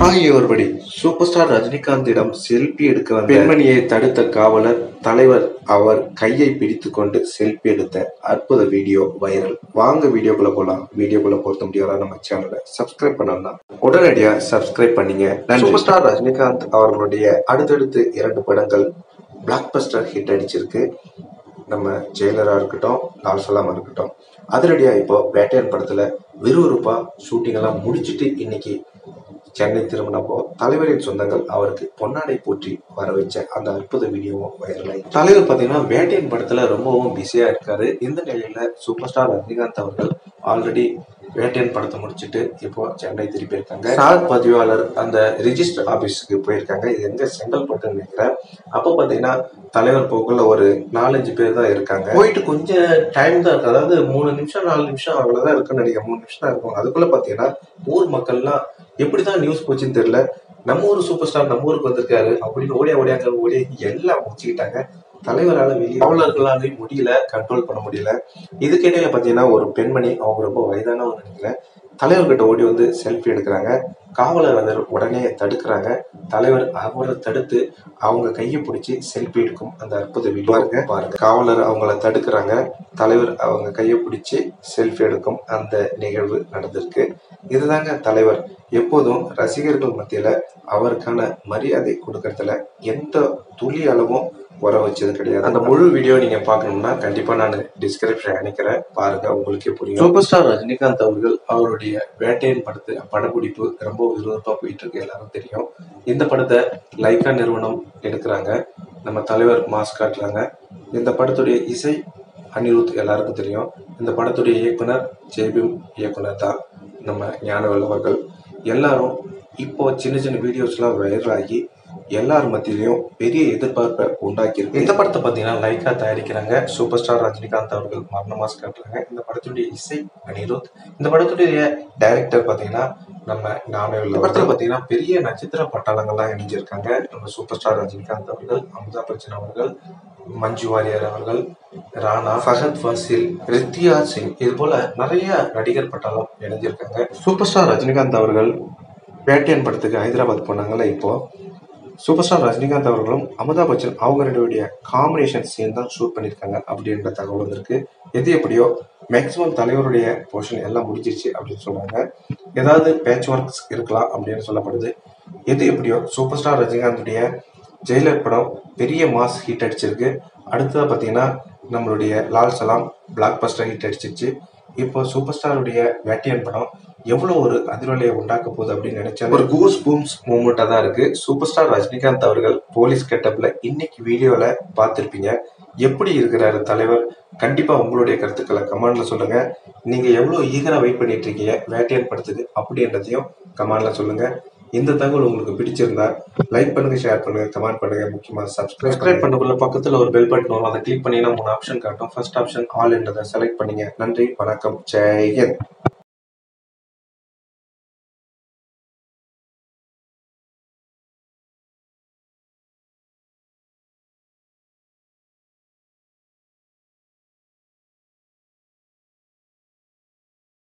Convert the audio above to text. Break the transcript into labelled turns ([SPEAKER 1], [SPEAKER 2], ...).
[SPEAKER 1] hi ஒருபடி super star ரஜினிகாந்திடம் selfie எடுக்க வந்த பெண்மணியை தடுத்த காவலர் தலைவர் அவர் கையை பிடித்து கொண்டு செல்ஃபி எடுத்த அற்புத வீடியோ வைரல் வாங்க வீடியோக்குள்ள போலாம் வீடியோக்குள்ள பொறுத்த முடியாத நம்ம சேனலை சப்ஸ்கிரைப் பண்ணலாம் உடனடியா சப்ஸ்கிரைப் பண்ணீங்க சூப்பர் ஸ்டார் ரஜினிகாந்த் அவர்களுடைய அடுத்தடுத்து இரண்டு படங்கள் பிளாக் பஸ்டர் ஹிட் அடிச்சிருக்கு நம்ம ஜெயிலரா இருக்கட்டும் லால் சலாமா இருக்கட்டும் அதிரடியா இப்போ வேட்டையன் படத்துல விறுவிறுப்பா ஷூட்டிங் எல்லாம் முடிச்சிட்டு இன்னைக்கு சென்னை திரும்பினப்போ தலைவரின் சொந்தங்கள் அவருக்கு பொன்னாடை போற்றி வர வச்ச அந்த அற்புத வீடியோவும் வைரலாகி தலைவர் பாத்தீங்கன்னா வேட்டையன் படத்துல ரொம்பவும் பிஸியா இருக்காரு இந்த நிலையில சூப்பர் ஸ்டார் ரஜினிகாந்த் அவர்கள் ஆல்ரெடி வேட்டையன் படத்தை முடிச்சிட்டு இப்போ சென்னை திருப்பி இருக்காங்க ஸ்டார் பதிவாளர் அந்த ரிஜிஸ்டர் ஆபீஸ்க்கு போயிருக்காங்க இது எங்க செங்கல்பட்டுன்னு நினைக்கிறேன் அப்போ பாத்தீங்கன்னா தலைவர் போக்குள்ள ஒரு நாலஞ்சு பேர் தான் இருக்காங்க போயிட்டு கொஞ்சம் டைம் தான் இருக்கு அதாவது மூணு நிமிஷம் நாலு நிமிஷம் அவ்வளவுதான் இருக்குன்னு நினைக்கிறேன் மூணு நிமிஷம் தான் இருக்கும் அதுக்குள்ள பாத்தீங்கன்னா ஊர் மக்கள்லாம் எப்படிதான் நியூஸ் போச்சுன்னு தெரியல நம்ம ஊர் சூப்பர் ஸ்டார் நம்ம ஊருக்கு வந்திருக்காரு அப்படின்னு ஓடியா ஓடியாங்க ஓடி எல்லாம் முடிச்சுக்கிட்டாங்க தலைவரால வெளியே காவலர்களாலையும் முடியல கண்ட்ரோல் பண்ண முடியல இதுக்கிடையில பாத்தீங்கன்னா ஒரு பெண்மணி அவங்க ரொம்ப வயதானவங்க நினைக்கிறேன் தலைவர்கிட்ட ஓடி வந்து செல்ஃபி எடுக்கிறாங்க காவலர் அதை உடனே தடுக்கிறாங்க தலைவர் அவரை தடுத்து அவங்க கையை பிடிச்சி செல்ஃபி எடுக்கும் அந்த அற்புத வீடியோ பாருங்க பாருங்க காவலர் அவங்கள தடுக்கிறாங்க தலைவர் அவங்க கையை பிடிச்சி செல்ஃபி எடுக்கும் அந்த நிகழ்வு நடந்திருக்கு இதுதாங்க தலைவர் எப்போதும் ரசிகர்கள் மத்தியில அவருக்கான மரியாதை கொடுக்கறதுல எந்த துளி அளவும் வர வச்சது கிடையாது அந்த முழு வீடியோ நீங்க பார்க்கணும்னா கண்டிப்பா நான் டிஸ்கிரிப்ஷன் அனுக்கிறேன் பாருங்க உங்களுக்கே புரியும் சூப்பர் ஸ்டார் ரஜினிகாந்த் அவர்கள் அவருடைய வேட்டையன் படத்து படப்பிடிப்பு ரொம்ப விறுவிறுப்பா போயிட்டு இருக்கு எல்லாரும் தெரியும் இந்த படத்தை லைக்கா நிறுவனம் எடுக்கிறாங்க நம்ம தலைவர் மாஸ் காட்டுறாங்க இந்த படத்துடைய இசை அனிருத் எல்லாருக்கும் தெரியும் இந்த படத்துடைய இயக்குனர் ஜெய்பீம் இயக்குனர் தான் நம்ம ஞானவேல் அவர்கள் எல்லாரும் இப்போ சின்ன சின்ன வீடியோஸ்லாம் வைரல் ஆகி எல்லார் மத்தியிலையும் பெரிய எதிர்பார்ப்பை உண்டாக்கி இருக்கு இந்த படத்தை பார்த்தீங்கன்னா லைக்கா தயாரிக்கிறாங்க சூப்பர் ஸ்டார் ரஜினிகாந்த் அவர்கள் மரண மாஸ் காட்டுறாங்க இந்த படத்துடைய இசை அனிருத் இந்த படத்துடைய டைரக்டர் பார்த்தீங்கன்னா நம்ம ஞானவேல் இந்த படத்துல பார்த்தீங்கன்னா பெரிய நட்சத்திர பட்டாளங்கள்லாம் இணைஞ்சிருக்காங்க நம்ம சூப்பர் ஸ்டார் ரஜினிகாந்த் அவர்கள் அமிதாப் பச்சன் அவர்கள் மஞ்சு வாரியர் அவர்கள் ராணா ஃபஹத் ஃபாசில் ரித்தியா சிங் இது போல நிறைய நடிகர் பட்டாளம் இணைஞ்சிருக்காங்க சூப்பர் ஸ்டார் ரஜினிகாந்த் அவர்கள் வேட்டையன் படத்துக்கு ஹைதராபாத் போனாங்கல்ல இப்போ சூப்பர் ஸ்டார் ரஜினிகாந்த் அவர்களும் அமிதாப் பச்சன் அவங்க ரெண்டுடைய காம்பினேஷன் சீன் தான் ஷூட் பண்ணியிருக்காங்க அப்படின்ற தகவல் வந்திருக்கு எது எப்படியோ மேக்சிமம் தலைவருடைய போர்ஷன் எல்லாம் முடிஞ்சிருச்சு அப்படின்னு சொல்றாங்க ஏதாவது பேட்ச் ஒர்க்ஸ் இருக்கலாம் அப்படின்னு சொல்லப்படுது எது எப்படியோ சூப்பர் ஸ்டார் ரஜினிகாந்துடைய ஜெயிலர் படம் பெரிய மாஸ் ஹிட் அடிச்சிருக்கு அடுத்ததா பார்த்தீங்கன்னா நம்மளுடைய லால் சலாம் பிளாக் பஸ்டர் ஹிட் அடிச்சிருச்சு இப்போ சூப்பர் ஸ்டாருடைய வேட்டையன் படம் எவ்வளவு ஒரு அதிர்வலையை உண்டாக்க போகுது அப்படின்னு நினைச்சா ஒரு கூஸ் பூம்ஸ் மூமெண்டா தான் இருக்கு சூப்பர் ஸ்டார் ரஜினிகாந்த் அவர்கள் போலீஸ் கெட்டப்ல இன்னைக்கு வீடியோல பார்த்திருப்பீங்க எப்படி இருக்கிறாரு தலைவர் கண்டிப்பா உங்களுடைய கருத்துக்களை கமெண்ட்ல சொல்லுங்க நீங்க எவ்வளவு ஈகரா வெயிட் பண்ணிட்டு இருக்கீங்க வேட்டையன் படத்துக்கு அப்படின்றதையும் கமெண்ட்ல சொல்லுங்க இந்த தகவல் உங்களுக்கு பிடிச்சிருந்தா லைக் பண்ணுங்க ஷேர் பண்ணுங்க கமெண்ட் பண்ணுங்க முக்கியமா சப்ஸ்கிரைப் சப்ஸ்கிரைப் பண்ணக்குள்ள பக்கத்துல ஒரு பெல் பட்டன் வரும் அதை கிளிக் பண்ணீங்கன்னா மூணு ஆப்ஷன் காட்டும் ஃபர்ஸ்ட் ஆப்ஷன் ஆல் என்றதை செலக்ட் பண்ணீங்க நன்றி வணக்கம் ஜெய் ஹிந்த்